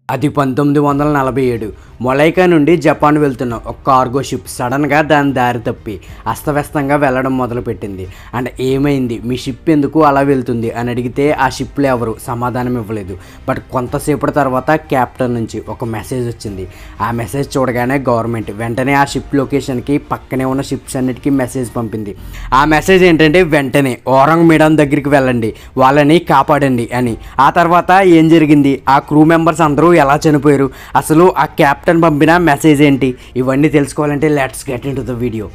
అది పంతొమ్మిది వందల నలభై ఏడు మొలైకా నుండి జపాన్ వెళ్తున్న ఒక కార్గో షిప్ సడన్గా దాని దారి తప్పి అస్తవ్యస్తంగా వెళ్ళడం మొదలుపెట్టింది అండ్ ఏమైంది మీ షిప్ ఎందుకు అలా వెళ్తుంది అని అడిగితే ఆ షిప్లో ఎవరు సమాధానం ఇవ్వలేదు బట్ కొంతసేపటి తర్వాత క్యాప్టెన్ నుంచి ఒక మెసేజ్ వచ్చింది ఆ మెసేజ్ చూడగానే గవర్నమెంట్ వెంటనే ఆ షిప్ లొకేషన్కి పక్కనే ఉన్న షిప్స్ అన్నిటికీ మెసేజ్ పంపింది ఆ మెసేజ్ ఏంటంటే వెంటనే ఓరంగ్ మీడన్ దగ్గరికి వెళ్ళండి వాళ్ళని కాపాడండి అని ఆ తర్వాత ఏం జరిగింది ఆ క్రూ మెంబర్స్ అందరూ ఎలా చనిపోయారు అసలు ఆ కెప్టెన్ పంపిన మెసేజ్ ఏంటి ఇవన్నీ తెలుసుకోవాలంటే let's get into the video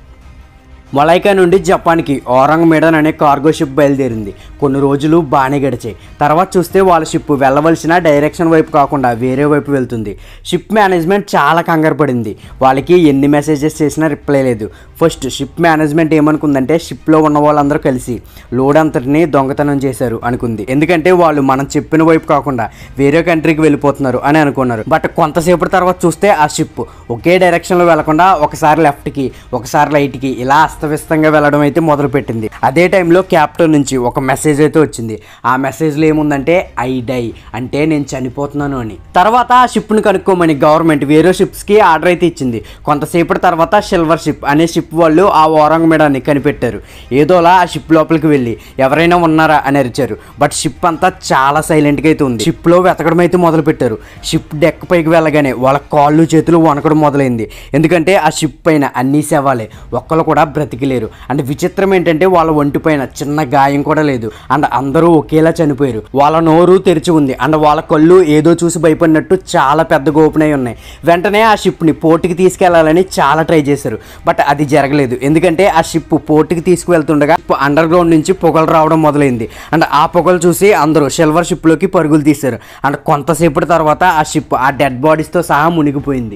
మొలైకా నుండి జపాన్కి ఓరంగ్ మేడన్ అనే కార్గో షిప్ బయలుదేరింది కొన్ని రోజులు బాగానే గడిచాయి తర్వాత చూస్తే వాళ్ళ షిప్ వెళ్ళవలసిన డైరెక్షన్ వైపు కాకుండా వేరే వైపు వెళ్తుంది షిప్ మేనేజ్మెంట్ చాలా కంగారు పడింది వాళ్ళకి ఎన్ని మెసేజెస్ చేసినా రిప్లై లేదు ఫస్ట్ షిప్ మేనేజ్మెంట్ ఏమనుకుందంటే షిప్లో ఉన్న వాళ్ళందరూ కలిసి లోడ్ అంతటిని దొంగతనం చేశారు అనుకుంది ఎందుకంటే వాళ్ళు మనం చెప్పిన వైపు కాకుండా వేరే కంట్రీకి వెళ్ళిపోతున్నారు అని అనుకున్నారు బట్ కొంతసేపటి తర్వాత చూస్తే ఆ షిప్ ఒకే డైరెక్షన్లో వెళ్లకుండా ఒకసారి లెఫ్ట్కి ఒకసారి రైట్కి ఇలా అస్తవ్యస్తంగా వెళ్ళడం అయితే మొదలుపెట్టింది అదే టైంలో క్యాప్టెన్ నుంచి ఒక మెసేజ్ అయితే వచ్చింది ఆ మెసేజ్లో ఏముందంటే ఐ డై అంటే నేను చనిపోతున్నాను అని తర్వాత ఆ షిప్ను కనుక్కోమని గవర్నమెంట్ వేరే షిప్స్కి ఆర్డర్ అయితే ఇచ్చింది కొంతసేపటి తర్వాత సిల్వర్ షిప్ అనే షిప్ వాళ్ళు ఆ ఓరంగ్ మేడాన్ని కనిపెట్టారు ఏదోలా ఆ షిప్ లోపలికి వెళ్ళి ఎవరైనా ఉన్నారా అని అరిచారు బట్ షిప్ అంతా చాలా సైలెంట్గా అయితే ఉంది షిప్లో వెతకడం అయితే మొదలు పెట్టారు షిప్ డెక్ పైకి వెళ్ళగానే వాళ్ళ కాళ్ళు చేతులు వణకడం మొదలైంది ఎందుకంటే ఆ షిప్ పైన అన్ని శవాలే ఒక్కరు కూడా బ్రతికిలేరు అండ్ విచిత్రం ఏంటంటే వాళ్ళ ఒంటి పైన చిన్న గాయం కూడా లేదు అండ్ అందరూ ఒకేలా చనిపోయారు వాళ్ళ నోరు తెరిచి ఉంది అండ్ వాళ్ళ కళ్ళు ఏదో చూసి భయపడినట్టు చాలా పెద్దగా ఓపెన్ అయి ఉన్నాయి వెంటనే ఆ షిప్ని పోర్టుకి తీసుకెళ్లాలని చాలా ట్రై చేశారు బట్ అది జరగలేదు ఎందుకంటే ఆ షిప్ పోర్టుకి తీసుకువెళ్తుండగా అండర్ గ్రౌండ్ నుంచి పొగలు రావడం మొదలైంది అండ్ ఆ పొగలు చూసి అందరూ సిల్వర్ షిప్లోకి పరుగులు తీశారు అండ్ కొంతసేపటి తర్వాత ఆ షిప్ ఆ డెడ్ బాడీస్తో సహా మునిగిపోయింది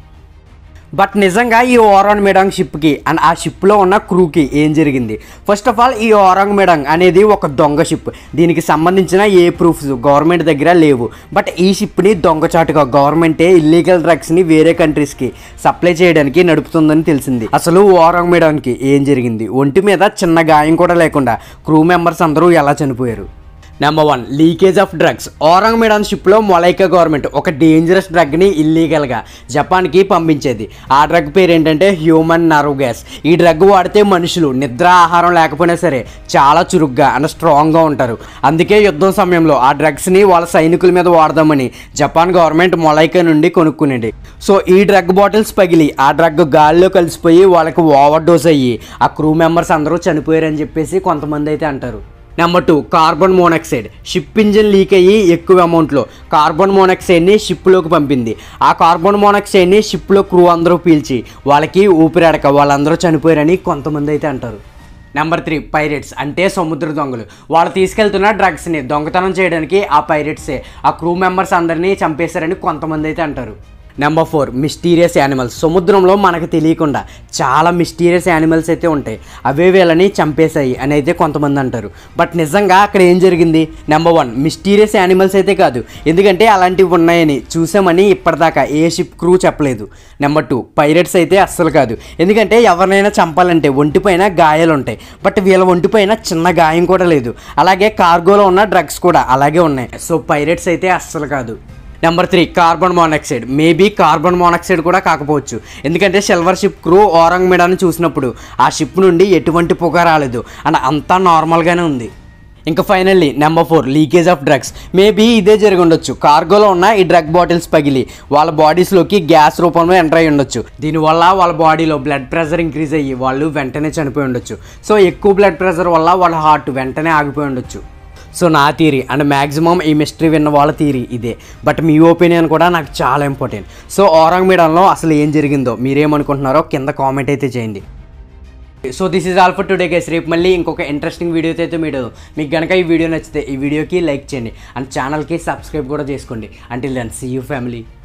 బట్ నిజంగా ఈ ఓరాంగ్ మెడాంగ్ షిప్కి అండ్ ఆ షిప్లో ఉన్న క్రూకి ఏం జరిగింది ఫస్ట్ ఆఫ్ ఆల్ ఈ ఓరాంగ్ మెడాంగ్ అనేది ఒక దొంగ షిప్ దీనికి సంబంధించిన ఏ ప్రూఫ్స్ గవర్నమెంట్ దగ్గర లేవు బట్ ఈ షిప్ని దొంగచాటుగా గవర్నమెంటే ఇల్లీగల్ డ్రగ్స్ని వేరే కంట్రీస్కి సప్లై చేయడానికి నడుపుతుందని తెలిసింది అసలు ఓరాంగ్ మెడాంగ్కి ఏం జరిగింది ఒంటి మీద చిన్న గాయం కూడా లేకుండా క్రూ మెంబర్స్ అందరూ ఎలా చనిపోయారు number one leakage of drugs Ourang Medan షిప్లో మొలైకా గవర్నమెంట్ ఒక డేంజరస్ డ్రగ్ని ఇల్లీగల్గా జపాన్కి పంపించేది ఆ డ్రగ్ పేరు ఏంటంటే హ్యూమన్ నర్వ్ గ్యాస్ ఈ డ్రగ్ వాడితే మనుషులు నిద్ర ఆహారం లేకపోయినా సరే చాలా చురుగ్గా అండ్ స్ట్రాంగ్గా ఉంటారు అందుకే యుద్ధం సమయంలో ఆ డ్రగ్స్ని వాళ్ళ సైనికుల మీద వాడదామని జపాన్ గవర్నమెంట్ మొలైకా నుండి కొనుక్కునేది సో ఈ డ్రగ్ బాటిల్స్ పగిలి ఆ డ్రగ్ గాల్లో కలిసిపోయి వాళ్ళకి ఓవర్ డోస్ అయ్యి ఆ క్రూ మెంబర్స్ అందరూ చనిపోయారని చెప్పేసి కొంతమంది అయితే అంటారు number two carbon monoxide ship engine leak అయ్యి ఎక్కువ అమౌంట్లో కార్బన్ మోనాక్సైడ్ని షిప్లోకి పంపింది ఆ కార్బన్ మోనాక్సైడ్ని షిప్లో క్రూ అందరూ పీల్చి వాళ్ళకి ఊపిరాడక వాళ్ళందరూ చనిపోయారని కొంతమంది అయితే అంటారు నెంబర్ త్రీ పైరెట్స్ అంటే సముద్ర దొంగలు వాళ్ళు తీసుకెళ్తున్న డ్రగ్స్ని దొంగతనం చేయడానికి ఆ పైరెట్సే ఆ క్రూ మెంబర్స్ అందరినీ చంపేశారని కొంతమంది అయితే అంటారు నెంబర్ ఫోర్ మిస్టీరియస్ యానిమల్స్ సముద్రంలో మనకు తెలియకుండా చాలా మిస్టీరియస్ యానిమల్స్ అయితే ఉంటాయి అవే వీళ్ళని చంపేశాయి అని అయితే కొంతమంది అంటారు బట్ నిజంగా అక్కడ ఏం జరిగింది నెంబర్ వన్ మిస్టీరియస్ యానిమల్స్ అయితే కాదు ఎందుకంటే అలాంటివి ఉన్నాయని చూసామని ఇప్పటిదాకా ఏ షిప్ క్రూ చెప్పలేదు నెంబర్ టూ పైరెట్స్ అయితే అస్సలు కాదు ఎందుకంటే ఎవరినైనా చంపాలంటే ఒంటిపైన గాయాలు ఉంటాయి బట్ వీళ్ళ ఒంటిపైన చిన్న గాయం కూడా లేదు అలాగే కార్గోలో ఉన్న డ్రగ్స్ కూడా అలాగే ఉన్నాయి సో పైరెట్స్ అయితే అస్సలు కాదు number three carbon monoxide maybe carbon monoxide కూడా కాకపోవచ్చు ఎందుకంటే సిల్వర్ షిప్ క్రూ ఓరంగ్ మెడాని చూసినప్పుడు ఆ షిప్ నుండి ఎటువంటి పొగ రాలేదు అండ్ అంతా నార్మల్గానే ఉంది ఇంకా finally number four leakage of drugs maybe ఇదే జరిగి ఉండొచ్చు కార్గోలో ఉన్న ఈ డ్రగ్ బాటిల్స్ పగిలి వాళ్ళ బాడీస్లోకి గ్యాస్ రూపంలో ఎంటర్ అయి ఉండొచ్చు దీనివల్ల వాళ్ళ బాడీలో బ్లడ్ ప్రెషర్ ఇంక్రీజ్ అయ్యి వాళ్ళు వెంటనే చనిపోయి ఉండొచ్చు సో ఎక్కువ బ్లడ్ ప్రెషర్ వల్ల వాళ్ళ హార్ట్ వెంటనే ఆగిపోయి ఉండొచ్చు సో నా థీరీ అండ్ మ్యాక్సిమం ఈ మిస్టరీ విన్న వాళ్ళ థీరీ ఇదే బట్ మీ ఒపీనియన్ కూడా నాకు చాలా ఇంపార్టెంట్ సో ఓరంగ్ మీడంలో అసలు ఏం జరిగిందో మీరేమనుకుంటున్నారో కింద కామెంట్ అయితే చేయండి so this is all for today guys రేపు మళ్ళీ ఇంకొక ఇంట్రెస్టింగ్ వీడియోతో అయితే మీరు మీకు కనుక ఈ వీడియో నచ్చితే ఈ వీడియోకి లైక్ చేయండి అండ్ ఛానల్కి సబ్స్క్రైబ్ కూడా చేసుకోండి until then see you family